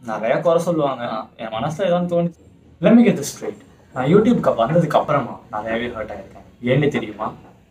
நிறைய குறை சொல்லுவாங்க என் மனசுல ஏதாவது தோணுச்சு லெட் மீ கெட் ஸ்ட்ரைட் நான் யூடியூப்க்கு வந்ததுக்கு அப்புறமா நிறையவே ஹர்ட் ஆயிருக்கேன் ஏன்னு தெரியுமா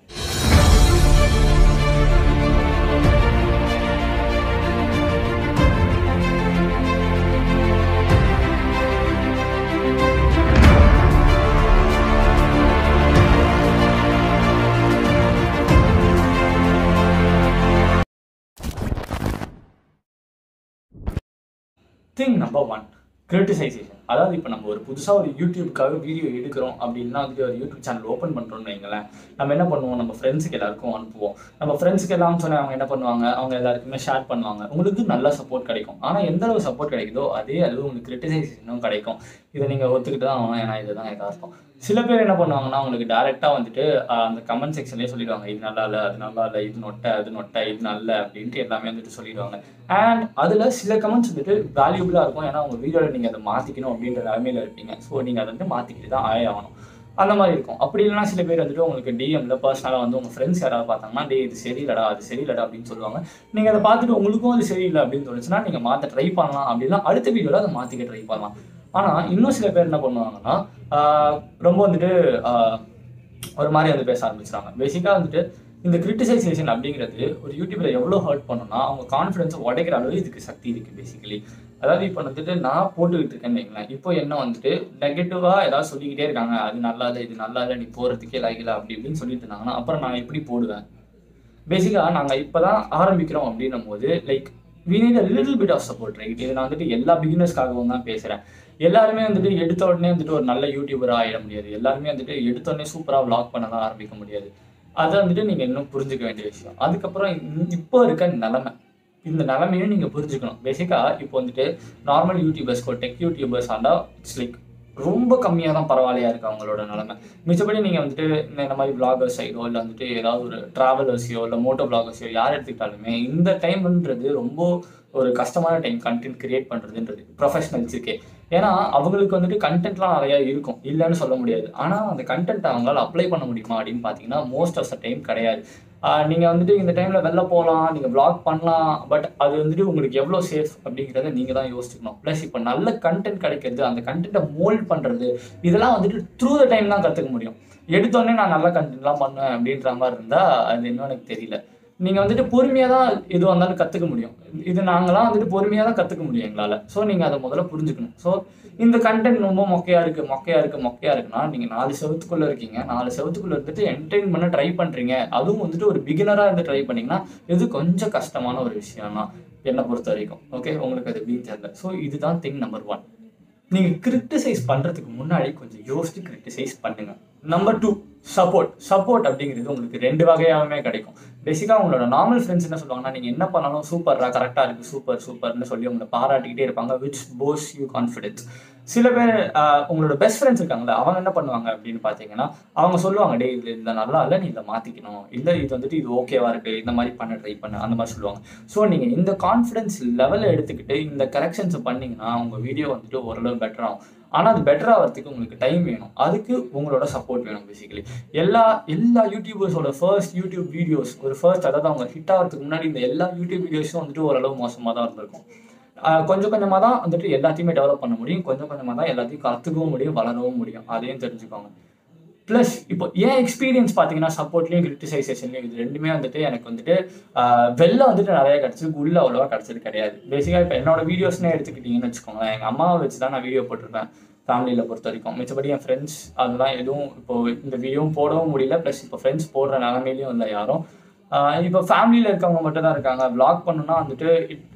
திங் நம்பர் ஒன் கிரிட்டிசைசேஷன் அதாவது இப்போ நம்ம ஒரு புதுசாக ஒரு யூடியூப்க்காக வீடியோ எடுக்கிறோம் அப்படின்னா வந்துட்டு ஒரு யூடியூப் சேனல் ஓப்பன் பண்ணுறோம்னு வைங்களேன் நம்ம என்ன பண்ணுவோம் நம்ம ஃப்ரெண்ட்ஸுக்கு எல்லாருக்கும் அனுப்புவோம் நம்ம ஃப்ரெண்ட்ஸுக்கு எல்லாம் சொன்னால் அவங்க என்ன பண்ணுவாங்க அவங்க எல்லாருக்குமே ஷேர் பண்ணுவாங்க உங்களுக்கு நல்ல சப்போர்ட் கிடைக்கும் ஆனால் எந்த அளவு சப்போர்ட் கிடைக்குதோ அதே அளவு உங்களுக்கு கிரிட்டிசைசேஷனும் கிடைக்கும் இதை நீங்கள் ஒத்துக்கிட்டு தான் ஆகணும் ஏன்னா இதுதான் யதார்த்தம் சில பேர் என்ன பண்ணுவாங்கன்னா உங்களுக்கு டேரெக்டாக வந்துட்டு ஆஹ், அந்த கமெண்ட் செக்ஷன்லேயே சொல்லிடுவாங்க இது நல்லா இல்லை அது நல்லா இல்லை இது நொட்டை அது நொட்டை இது நல்ல அப்படின்ட்டு எல்லாமே வந்துட்டு சொல்லிடுவாங்க அண்ட் அதில் சில கமெண்ட்ஸ் வந்துட்டு வேல்யூபிளாக இருக்கும் ஏன்னா உங்கள் வீடியோவில் நீங்கள் அதை மாற்றிக்கணும் அப்படின்ற நிலமையில இருப்பீங்க ஸோ நீங்கள் அதை வந்து மாற்றிக்கிட்டு தான் ஆயே ஆகணும் அந்த மாதிரி இருக்கும் அப்படி இல்லைனா சில பேர் வந்துட்டு உங்களுக்கு டிஎம்ல பர்சனலாக வந்து உங்கள் ஃப்ரெண்ட்ஸ் யாராவது பார்த்தாங்கன்னா டே இது சரியில்லடா அது சரியில்லடா அப்படின்னு சொல்லுவாங்க நீங்கள் அதை பார்த்துட்டு உங்களுக்கும் அது சரியில்லை அப்படின்னு தோணுச்சுன்னா நீங்கள் மாற்ற ட்ரை பண்ணலாம் அப்படின்னா அடுத்த வீடியோவில் அதை மாற்றிக்க ட்ரை பண்ணலாம் ஆனால் இன்னும் சில பேர் என்ன பண்ணுவாங்கன்னா ஆஹ் ரொம்ப வந்துட்டு ஆஹ் ஒரு மாதிரி வந்து பேச ஆரம்பிச்சிட்டாங்க பேசிக்காக வந்துட்டு இந்த கிரிட்டிசைசேஷன் அப்படிங்கிறது ஒரு யூடியூப்ல எவ்வளோ ஹர்ட் பண்ணுன்னா அவங்க கான்ஃபிடன்ஸை உடைக்கிற அளவு இதுக்கு சக்தி இருக்கு பேசிக்கலி அதாவது இப்போ வந்துட்டு நான் போட்டுக்கிட்டு இருக்கேன்னு வைங்களேன் இப்போ என்ன வந்துட்டு நெகட்டிவாக ஏதாவது சொல்லிக்கிட்டே இருக்காங்க அது நல்லா இல்லை இது நல்லா இல்லை நீ போகிறதுக்கே லாகில அப்படி இப்படின்னு சொல்லிட்டு இருந்தாங்கன்னா அப்புறம் நான் எப்படி போடுவேன் பேசிக்காக நாங்கள் இப்போ தான் ஆரம்பிக்கிறோம் அப்படின்னும் போது like we need a little bit of support right இது நான் வந்துட்டு எல்லா பிகினர்ஸ்க்காகவும் தான் பேசுகிறேன் எல்லாருமே வந்துட்டு எடுத்த உடனே வந்துட்டு ஒரு நல்ல யூடியூபராக ஆகிட முடியாது எல்லாருமே வந்துட்டு எடுத்த உடனே சூப்பராக vlog பண்ண தான் ஆரம்பிக்க முடியாது அதை வந்துட்டு நீங்கள் இன்னும் புரிஞ்சுக்க வேண்டிய விஷயம் அதுக்கப்புறம் இந்த- இப்போ இருக்க நிலமை இந்த நிலமையும் நீங்கள் புரிஞ்சுக்கணும் பேசிக்காக இப்போ வந்துட்டு நார்மல் யூடியூபர்ஸ்க்கோ டெக் யூடியூபர்ஸ் ஆண்டா இட்ஸ் லைக் ரொம்ப கம்மியாக தான் பரவாயில்லையா இருக்கு அவங்களோட நிலமை மிச்சப்படி நீங்கள் வந்துட்டு இந்த இந்த மாதிரி பிளாகர்ஸ் சைடோ இல்லை வந்துட்டு ஏதாவது ஒரு ட்ராவலர்ஸையோ இல்லை மோட்டோ பிளாகர்ஸையோ யார் எடுத்துக்கிட்டாலுமே இந்த டைம்ன்றது ரொம்ப ஒரு கஷ்டமான டைம் கண்டென்ட் கிரியேட் பண்ணுறதுன்றது ப்ரொஃபஷனல்ஸுக்கே ஏன்னா அவங்களுக்கு வந்துட்டு கண்டென்ட்லாம் நிறையா இருக்கும் இல்லைன்னு சொல்ல முடியாது ஆனால் அந்த கண்டென்ட் அவங்களால அப்ளை பண்ண முடியுமா அப்படின்னு பார்த்தீங்கன்னா மோஸ்ட் ஆஃப் த டைம் கிடையாது நீங்கள் வந்துட்டு இந்த டைமில் வெளில போகலாம் நீங்கள் vlog பண்ணலாம் பட் அது வந்துட்டு உங்களுக்கு எவ்வளோ சேஃப் அப்படிங்கிறத நீங்கள் தான் யோசிச்சுக்கணும் ப்ளஸ் இப்போ நல்ல கண்டென்ட் கிடைக்கிறது அந்த கண்டென்ட்டை மோல்ட் பண்ணுறது இதெல்லாம் வந்துட்டு த்ரூ த டைம் தான் கற்றுக்க முடியும் எடுத்தோடனே நான் நல்ல கண்டென்ட்லாம் பண்ணுவேன் அப்படின்ற மாதிரி இருந்தால் அது இன்னும் எனக்கு தெரியல நீங்கள் வந்துட்டு பொறுமையாக தான் எது வந்தாலும் கற்றுக்க முடியும் இது நாங்களாம் வந்துட்டு பொறுமையாக தான் கற்றுக்க முடியும் எங்களால் ஸோ நீங்கள் அதை முதல்ல புரிஞ்சுக்கணும் ஸோ இந்த கண்டென்ட் ரொம்ப மொக்கையாக இருக்குது மொக்கையாக இருக்குது மொக்கையாக இருக்குன்னா நீங்கள் நாலு செவத்துக்குள்ளே இருக்கீங்க நாலு செவத்துக்குள்ளே இருந்துட்டு என்டர்டைன் பண்ண ட்ரை பண்ணுறீங்க அதுவும் வந்துட்டு ஒரு பிகினராக இருந்து ட்ரை பண்ணீங்கன்னா இது கொஞ்சம் கஷ்டமான ஒரு விஷயம் தான் என்னை பொறுத்த வரைக்கும் ஓகே உங்களுக்கு அது எப்படின்னு தெரியல ஸோ இதுதான் திங் நம்பர் ஒன் நீங்கள் கிரிட்டிசைஸ் பண்ணுறதுக்கு முன்னாடி கொஞ்சம் யோசிச்சு கிரிட்டிசைஸ் பண்ணுங்க நம்பர் டூ சப்போர்ட் சப்போர்ட் அப்படிங்கிறது உங்களுக்கு ரெண்டு வகையாகவே கிடைக்கும் பேசிக்காக உங்களோட நார்மல் ஃப்ரெண்ட்ஸ் என்ன சொல்லுவாங்கன்னா நீங்கள் என்ன பண்ணாலும் சூப்பரா கரெக்டாக இருக்குது சூப்பர் சூப்பர்னு சொல்லி உங்களை பாராட்டிக்கிட்டே இருப்பாங்க விச் போஸ் யூ கான்ஃபிடென்ஸ் சில பேர் ஆஹ், உங்களோட பெஸ்ட் ஃப்ரெண்ட்ஸ் இருக்காங்களே அவங்க என்ன பண்ணுவாங்க அப்படின்னு பார்த்தீங்கன்னா அவங்க சொல்லுவாங்க டே இது இந்த நல்லா இல்லை நீ இதை மாற்றிக்கணும் இல்லை இது வந்துட்டு இது ஓகேவா இருக்கு இந்த மாதிரி பண்ண ட்ரை பண்ணு அந்த மாதிரி சொல்லுவாங்க ஸோ நீங்கள் இந்த கான்ஃபிடன்ஸ் லெவலை எடுத்துக்கிட்டு இந்த கரெக்ஷன்ஸை பண்ணீங்கன்னா உங்கள் வீடியோ வந்துட்டு ஓரளவு பெட்டர் ஆகும் ஆனால் அது பெட்டர் ஆகிறதுக்கு உங்களுக்கு டைம் வேணும் அதுக்கு உங்களோட சப்போர்ட் வேணும் பேசிக்கலி எல்லா எல்லா யூடியூபர்ஸோட ஃபர்ஸ்ட் யூடியூப் வீடியோஸ் ஒரு ஃபர்ஸ்ட் அதாவது அவங்க ஹிட் ஆகிறதுக்கு முன்னாடி இந்த எல்லா யூடியூப் வீடியோஸும் வந்துட்டு ஓரளவு மோசமாக தான் இருந்திருக்கும் ஆஹ் கொஞ்சம் கொஞ்சமாக தான் வந்துட்டு எல்லாத்தையுமே டெவலப் பண்ண முடியும் கொஞ்சம் கொஞ்சமாக தான் எல்லாத்தையும் கற்றுக்கவும் முடியும் வளரவும் முடியும் அதையும் தெரிஞ்சுக்கோங்க ப்ளஸ் இப்போ என் எக்ஸ்பீரியன்ஸ் பார்த்தீங்கன்னா சப்போர்ட்லேயும் கிரிட்டிசைசேஷன்லையும் இது ரெண்டுமே வந்துட்டு எனக்கு வந்துட்டு ஆஹ் வெளில வந்துட்டு நிறைய கிடச்சிருக்கு உள்ள அவ்வளோவா கிடச்சது கிடையாது பேசிக்காக இப்போ என்னோட வீடியோஸ்னே எடுத்துக்கிட்டிங்கன்னு வச்சுக்கோங்களேன் எங்கள் அம்மாவை வச்சு தான் நான் வீடியோ போட்டிருப்பேன் ஃபேமிலியில் பொறுத்த வரைக்கும் மிச்சபடி என் ஃப்ரெண்ட்ஸ் அதெல்லாம் எதுவும் இப்போ இந்த வீடியோவும் போடவும் முடியல ப்ளஸ் இப்போ ஃப்ரெண்ட்ஸ் போடுற நிலமையிலையும் இல்லை யாரும் ஆஹ் இப்போ ஃபேமிலியில் இருக்கவங்க மட்டும் தான் இருக்காங்க vlog பண்ணுன்னா வந்துட்டு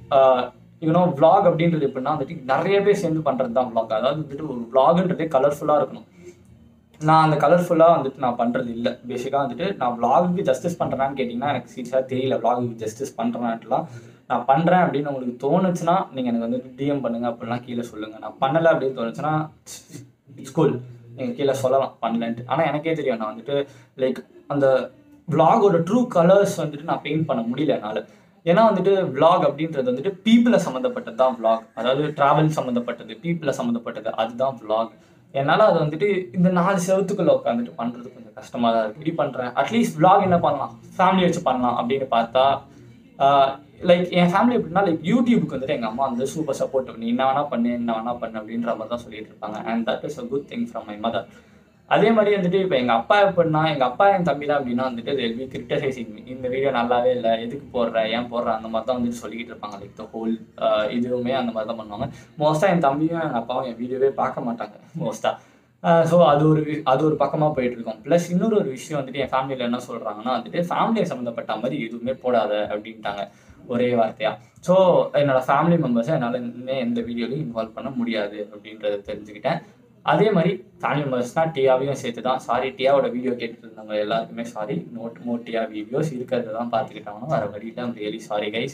யூனோ vlog அப்படின்றது எப்படின்னா வந்துட்டு நிறைய பேர் சேர்ந்து பண்ணுறது தான் vlog அதாவது வந்துட்டு ஒரு vlogன்றதே கலர்ஃபுல்லாக இருக்கணும் நான் அந்த கலர்ஃபுல்லாக வந்துட்டு நான் பண்ணுறது இல்லை பேசிக்காக வந்துட்டு நான் vlogக்கு ஜஸ்டிஸ் பண்ணுறேன்னு கேட்டிங்கன்னா எனக்கு சீரியஸாக தெரியல vlogக்கு ஜஸ்டிஸ் பண்ணுறேன்ட்டுலாம் நான் பண்ணுறேன் அப்படின்னு உங்களுக்கு தோணுச்சுன்னா நீங்கள் எனக்கு வந்துட்டு டிஎம் பண்ணுங்க அப்படிலாம் கீழே சொல்லுங்கள் நான் பண்ணலை அப்படின்னு தோணுச்சுன்னா இட்ஸ் கூல் நீங்கள் கீழே சொல்லலாம் பண்ணலன்ட்டு ஆனால் எனக்கே தெரியும் நான் வந்துட்டு லைக் அந்த vlog-ஓட ட்ரூ கலர்ஸ் வந்துட்டு நான் பெயிண்ட் பண்ண முடியல என்னால் ஏன்னா வந்துட்டு vlog அப்படின்றது வந்துட்டு பீப்புளை சம்மந்தப்பட்டது தான் vlog அதாவது ட்ராவல் சம்மந்தப்பட்டது பீப்புளை சம்மந்தப்பட்டது அதுதான் vlog என்னால் அது வந்துட்டு இந்த நாலு செவத்துக்குள்ள உட்காந்துட்டு பண்ணுறது கொஞ்சம் கஷ்டமாக தான் இருக்குது இப்படி பண்ணுறேன் அட்லீஸ்ட் vlog என்ன பண்ணலாம் ஃபேமிலி வச்சு பண்ணலாம் அப்படின்னு பார்த்தா ஆஹ் லைக் என் ஃபேமிலி எப்படின்னா லைக் யூடியூப்க்கு வந்துட்டு எங்கள் அம்மா வந்து சூப்பர் சப்போர்ட் நீ என்ன வேணா பண்ணு என்ன வேணா பண்ணு அப்படின்ற மாதிரி தான் சொல்லிட்டு இருப்பாங்க and that is a good thing from my mother அதே மாதிரி வந்துட்டு இப்போ எங்கள் அப்பா எப்படின்னா எங்கள் அப்பா என் தம்பி தான் அப்படின்னா வந்துட்டு எல்வி கிரிட்டிசைசிங் இந்த வீடியோ நல்லாவே இல்லை எதுக்கு போடுற ஏன் போடுற அந்த மாதிரி தான் வந்துட்டு சொல்லிக்கிட்டு இருப்பாங்க லைக் த ஹோல் இதுவுமே அந்த மாதிரி தான் பண்ணுவாங்க மோஸ்ட்டாக என் தம்பியும் எங்கள் அப்பாவும் என் வீடியோவே பார்க்க மாட்டாங்க மோஸ்ட்டாக ஸோ அது ஒரு வி- அது ஒரு பக்கமாக போயிட்டு இருக்கும் ப்ளஸ் இன்னொரு ஒரு விஷயம் வந்துட்டு என் ஃபேமிலியில் என்ன சொல்கிறாங்கன்னா வந்துட்டு ஃபேமிலியை சம்மந்தப்பட்ட மாதிரி எதுவுமே போடாத அப்படின்ட்டாங்க ஒரே வார்த்தையா ஸோ என்னோட ஃபேமிலி மெம்பர்ஸை என்னால் இனிமே எந்த வீடியோலையும் இன்வால்வ் பண்ண முடியாது அப்படின்றத தெரிஞ்சுக்கிட்டேன் அதே மாதிரி ஃபேமிலி மெம்பர்ஸ்னால் டியாவையும் சேர்த்து தான் சாரி டியாவோட வீடியோ கேட்டுட்டு இருந்தவங்க எல்லாருக்குமே சாரி நோட் மோ டியா வீடியோஸ் இருக்கிறத தான் பார்த்துக்கிட்டாங்கன்னா வர வழியில் ஐம் ரியலி சாரி கைஸ்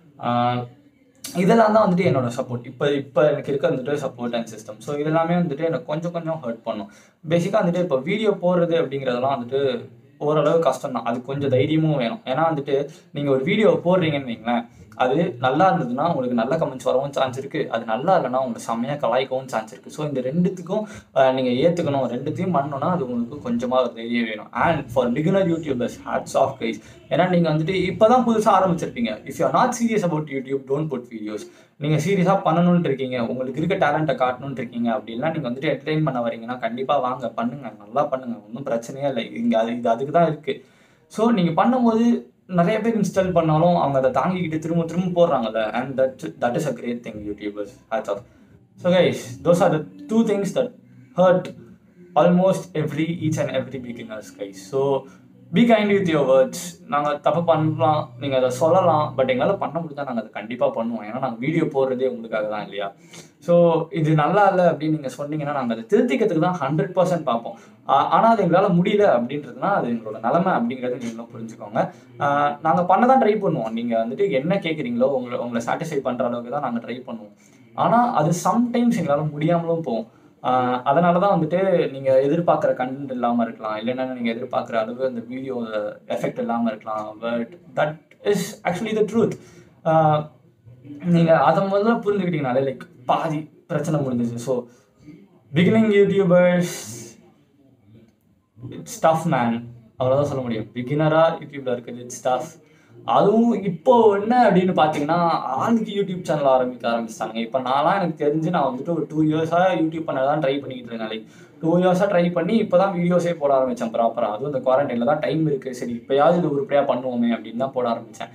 இதெல்லாம் தான் வந்துட்டு என்னோட சப்போர்ட் இப்போ இப்போ எனக்கு இருக்க வந்துட்டு சப்போர்ட் அண்ட் சிஸ்டம் ஸோ இதெல்லாமே வந்துட்டு எனக்கு கொஞ்சம் கொஞ்சம் ஹர்ட் பண்ணும் பேசிக்காக வந்துட்டு இப்போ வீடியோ போடுறது அப்படிங்கிறதெல்லாம் வந்துட்டு ஓரளவு கஷ்டம் தான் அது கொஞ்சம் தைரியமும் வேணும் ஏன்னா வந்துட்டு நீங்கள் ஒரு வீடியோ போடுறீங்கன்னு வைங்களேன் அது நல்லா இருந்ததுன்னா உங்களுக்கு நல்ல கமெண்ட்ஸ் வரவும் சான்ஸ் இருக்கு அது நல்லா இல்லைன்னா உங்களுக்கு செம்மையாக கலாய்க்கவும் சான்ஸ் இருக்கு ஸோ இந்த ரெண்டுத்துக்கும் அஹ், நீங்க ஏத்துக்கணும் ரெண்டுத்தையும் பண்ணணும்னா அது உங்களுக்கு கொஞ்சமா ஒரு தைரியம் வேணும் and for beginner YouTubers hats off guys ஏன்னா நீங்க வந்துட்டு இப்பதான் புதுசா ஆரம்பிச்சிருப்பீங்க if you not serious about YouTube don't put videos நீங்க சீரியஸா பண்ணணும்னு இருக்கீங்க உங்களுக்கு இருக்க டேலண்ட்டை காட்டணும்னு இருக்கீங்க அப்படின்னா நீங்க வந்துட்டு என்டர்டைன் பண்ண வரீங்கன்னா கண்டிப்பா வாங்க பண்ணுங்க நல்லா பண்ணுங்க ஒன்றும் பிரச்சனையே இல்லை இங்க அது இது அதுக்கு தான் இருக்கு ஸோ நீங்க பண்ணும்போது நிறைய பேர் இன்ஸ்டால் பண்ணாலும் அவங்க அதை தாங்கிக்கிட்டு திரும்ப திரும்ப போடுறாங்கல்ல and that that is a great thing YouTubers hats off so guys those are the two things that hurt almost every each and every beginners guys so be kind with your words நாங்கள் தப்பு பண்ணலாம் நீங்கள் அதை சொல்லலாம் but எங்களால் பண்ண முடிஞ்சா நாங்கள் அதை கண்டிப்பாக பண்ணுவோம் ஏன்னா நாங்கள் வீடியோ போடுறதே உங்களுக்காக தான் இல்லையா ஸோ இது நல்லா இல்லை அப்படின்னு நீங்கள் சொன்னீங்கன்னா நாங்கள் அதை திருத்திக்கிறதுக்கு தான் ஹண்ட்ரட் பர்சன்ட் பார்ப்போம் ஆனால் அது எங்களால் முடியல அப்படின்றதுனா அது எங்களோட நிலமை அப்படிங்கிறத நீங்களும் புரிஞ்சுக்கோங்க நாங்கள் பண்ண தான் ட்ரை பண்ணுவோம் நீங்கள் வந்துட்டு என்ன கேட்குறீங்களோ உங்களை உங்களை சாட்டிஸ்ஃபை பண்ணுற அளவுக்கு தான் நாங்கள் ட்ரை பண்ணுவோம் ஆனால் அது சம்டைம்ஸ் எங்களால் முடியாமலும் போகும் ஆஹ் அதனால தான் வந்துட்டு நீங்கள் எதிர்பார்க்குற கண்டென்ட் இல்லாமல் இருக்கலாம் இல்லைன்னா நீங்கள் எதிர்பார்க்குற அளவு அந்த வீடியோ எஃபெக்ட் இல்லாமல் இருக்கலாம் but that is actually the truth நீங்கள் அதை முதல்ல புரிஞ்சுக்கிட்டீங்கனாலே லைக் பாதி பிரச்சனை முடிஞ்சிச்சு so beginning YouTubers it's tough man அவ்வளோதான் சொல்ல முடியும் பிகினராக யூடியூப்ல இருக்குது இட்ஸ் டஃப் அதுவும் இப்போ என்ன அப்படின்னு பார்த்தீங்கன்னா ஆளுக்கு யூடியூப் சேனல் ஆரம்பிக்க ஆரம்பிச்சிட்டாங்க இப்போ நான்லாம் எனக்கு தெரிஞ்சு நான் வந்துட்டு ஒரு டூ இயர்ஸாக யூடியூப் பண்ண தான் ட்ரை பண்ணிக்கிட்டு இருக்கேன் லைக் டூ இயர்ஸாக ட்ரை பண்ணி இப்போ தான் வீடியோஸே போட ஆரம்பித்தேன் ப்ராப்பராக அதுவும் இந்த குவாரண்டைனில் தான் டைம் இருக்குது சரி இப்போயாவது இது உருப்படியாக பண்ணுவோமே அப்படின்னு தான் போட ஆரம்பித்தேன்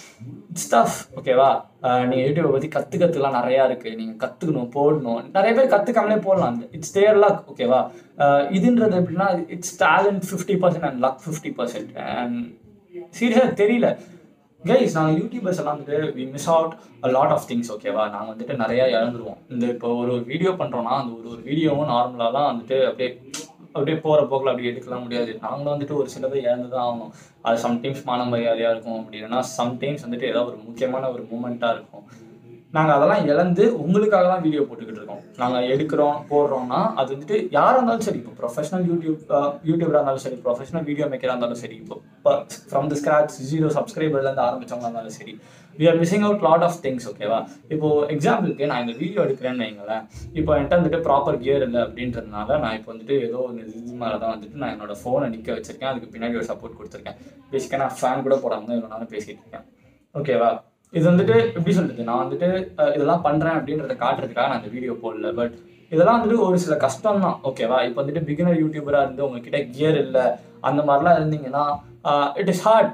ஸ்டஃப் ஓகேவா நீங்கள் யூடியூப்பை பற்றி கற்றுக்கிறதுலாம் நிறையா இருக்குது நீங்கள் கற்றுக்கணும் போடணும் நிறைய பேர் கற்றுக்காமலே போடலாம் இட்ஸ் தேர் லக் ஓகேவா இதுன்றது எப்படின்னா it's talent fifty percent and luck fifty percent and சீரியஸாக தெரியல கைஸ் நாங்கள் யூடியூபர்ஸ் எல்லாம் வந்துட்டு we miss out a lot of things ஓகேவா நாங்கள் வந்துட்டு நிறையா இழந்துருவோம் இந்த இப்போ ஒரு ஒரு வீடியோ பண்ணுறோன்னா அந்த ஒரு ஒரு வீடியோவும் நார்மலாலாம் வந்துட்டு அப்படியே அப்படியே போகிற போக்கில் அப்படி எடுக்கலாம் முடியாது நாங்களும் வந்துட்டு ஒரு சிலதை இழந்து தான் ஆகணும் அது சம்டைம்ஸ் மான மரியாதையாக இருக்கும் அப்படி இல்லைன்னா சம்டைம்ஸ் வந்துட்டு ஏதாவது ஒரு முக்கியமான ஒரு மூமெண்ட்டாக இருக்கும் நாங்கள் அதெல்லாம் இழந்து உங்களுக்காக தான் வீடியோ போட்டுக்கிட்டு இருக்கோம் நாங்கள் எடுக்கிறோம் போடுறோம்னா அது வந்துட்டு யாராக இருந்தாலும் சரி இப்போ ப்ரொஃபஷனல் யூடியூப் யூடியூபராக இருந்தாலும் சரி ப்ரொஃபஷனல் வீடியோ மேக்கராக இருந்தாலும் சரி இப்போ ஃப்ரம் த ஸ்க்ராச் ஜீரோ சப்ஸ்கிரைபர்லேருந்து ஆரம்பிச்சவங்க இருந்தாலும் சரி we are missing out lot of things ஓகேவா இப்போ எக்ஸாம்பிளுக்கு நான் இந்த வீடியோ எடுக்கிறேன்னு வைங்களேன் இப்போ என்கிட்ட வந்துட்டு ப்ராப்பர் கியர் இல்லை அப்படின்றதுனால நான் இப்போ வந்துட்டு ஏதோ ஒரு இது மேலே தான் வந்துட்டு நான் என்னோட ஃபோனை நிற்க வச்சிருக்கேன் அதுக்கு பின்னாடி ஒரு சப்போர்ட் கொடுத்துருக்கேன் பேசிக்காக நான் ஃபேன் கூட போடாமல் இவ்வளோ நாளும் பேசிட்டு இருக்கேன் ஓகேவா இது வந்துட்டு எப்படி சொல்றது நான் வந்துட்டு அஹ், இதெல்லாம் பண்றேன் அப்படின்றத காட்டுறதுக்காக நான் இந்த வீடியோ போடல பட் இதெல்லாம் வந்துட்டு ஒரு சில கஷ்டம் தான் ஓகேவா இப்போ வந்துட்டு பிகினர் யூடியூபரா இருந்து உங்ககிட்ட கியர் இல்லை அந்த மாதிரிலாம் இருந்தீங்கன்னா இட் இஸ் ஹார்ட்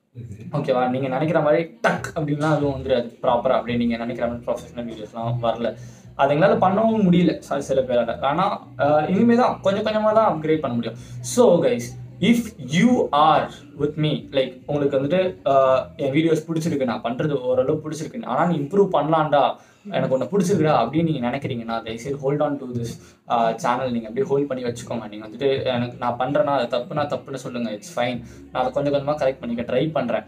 ஓகேவா நீங்க நினைக்கிற மாதிரி டக் அப்படின்லாம் அதுவும் வந்துடாது ப்ராப்பரா அப்படி நீங்க நினைக்கிற மாதிரி ப்ரொஃபஷனல் வீடியோஸ்லாம் வரல அது எங்களால் பண்ணவும் முடியல ச- சில பேரால ஆனால் இனிமே தான் கொஞ்சம் கொஞ்சமாக தான் அப்கிரேட் பண்ண முடியும் so guys if you are with me like உங்களுக்கு வந்துட்டு ஆஹ் என் வீடியோஸ் பிடிச்சிருக்கு நான் பண்ணுறது ஓரளவு பிடிச்சிருக்கு ஆனால் நீ இம்ப்ரூவ் பண்ணலாம்டா எனக்கு ஒன்று பிடிச்சிருக்குடா அப்படின்னு நீங்கள் நினைக்கிறீங்கன்னா தயவுசெய்து hold on to this channel நீங்கள் அப்படியே ஹோல்ட் பண்ணி வச்சுக்கோங்க நீங்கள் வந்துட்டு எனக்கு நான் பண்ணுறேன்னா அது தப்புனா தப்புன்னு சொல்லுங்கள் இட்ஸ் ஃபைன் நான் அதை கொஞ்சம் கொஞ்சமாக கரெக்ட் பண்ணிக்க ட்ரை பண்ணுறேன்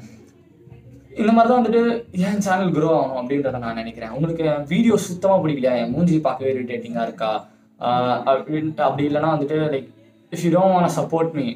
இந்த மாதிரி தான் வந்துட்டு என் சேனல் க்ரோ ஆகணும் அப்படின்றத நான் நினைக்கிறேன் உங்களுக்கு என் வீடியோ சுத்தமாக பிடிக்கலையா என் மூஞ்சி பார்க்கவே இரிட்டேட்டிங்காக இருக்கா ஆஹ் அப்படி- அப்படி இல்லைன்னா வந்துட்டு like if you don't want support me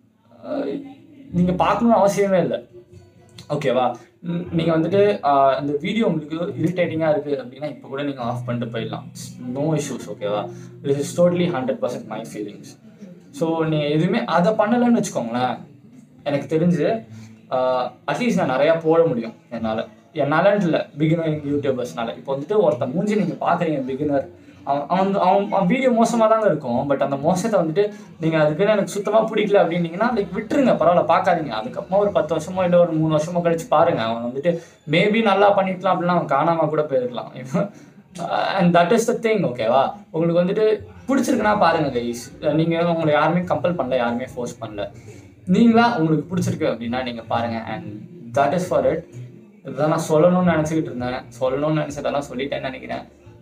நீங்கள் பார்க்கணும்னு அவசியமே இல்லை ஓகேவா நீங்கள் வந்துட்டு ஆஹ் இந்த வீடியோ உங்களுக்கு இரிட்டேட்டிங்காக இருக்குது அப்படின்னா இப்போ கூட நீங்கள் ஆஃப் பண்ணிட்டு போயிடலாம் நோ இஷ்யூஸ் ஓகேவா this is totally hundred percent my feelings so நீங்கள் எதுவுமே அதை பண்ணலைன்னு வச்சுக்கோங்களேன் எனக்கு தெரிஞ்சு அட்லீஸ்ட் நான் நிறையா போட முடியும் என்னால் என்னாலன்ட்டு இல்லை பிகினர் யூடியூபர்ஸ்னால இப்போ வந்துட்டு ஒருத்தன் மூஞ்சி நீங்கள் பார்க்குறீங்க பிகினர் அவன் அவன் வந்து- அவன் அவன் வீடியோ மோசமாக தாங்க இருக்கும் பட் அந்த மோசத்தை வந்துட்டு நீங்கள் அதுக்குன்னு எனக்கு சுத்தமாக பிடிக்கல அப்படின்னீங்கன்னா லைக் விட்டுருங்க பரவாயில்ல பார்க்காதீங்க அதுக்கப்புறமா ஒரு பத்து வருஷமோ இல்லை ஒரு மூணு வருஷமோ கழிச்சு பாருங்க அவன் வந்துட்டு மேபி நல்லா பண்ணிருக்கலாம் அப்படின்னா அவன் காணாமல் கூட போயிருக்கலாம் and that is the thing ஓகேவா உங்களுக்கு வந்துட்டு பிடிச்சிருக்குன்னா பாருங்க கைஸ் நீங்கள் உங்களை யாருமே கம்பல் பண்ணல யாருமே ஃபோர்ஸ் பண்ணல நீங்களா உங்களுக்கு பிடிச்சிருக்கு அப்படின்னா நீங்கள் பாருங்க and that is for it இதுதான் நான் சொல்லணும்னு நினச்சிக்கிட்டு இருந்தேன் சொல்லணும்னு நினச்சதெல்லாம் சொல்லிட்டேன்னு நினைக்கிறேன்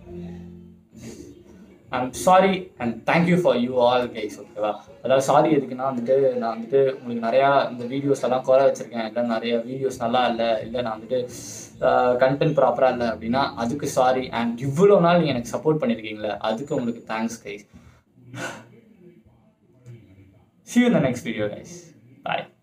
I'm sorry and thank you for you all guys ஓகேவா அதாவது சாரி எதுக்குன்னா வந்துட்டு நான் வந்துட்டு உங்களுக்கு நிறையா இந்த வீடியோஸ் எல்லாம் குறை வச்சிருக்கேன் இல்லை நிறைய வீடியோஸ் நல்லா இல்லை இல்லை நான் வந்துட்டு கண்டென்ட் ப்ராப்பராக இல்லை அப்படின்னா அதுக்கு சாரி அண்ட் இவ்வளோ நாள் நீங்கள் எனக்கு சப்போர்ட் பண்ணியிருக்கீங்களே அதுக்கு உங்களுக்கு thanks guys see you in the next video guys bye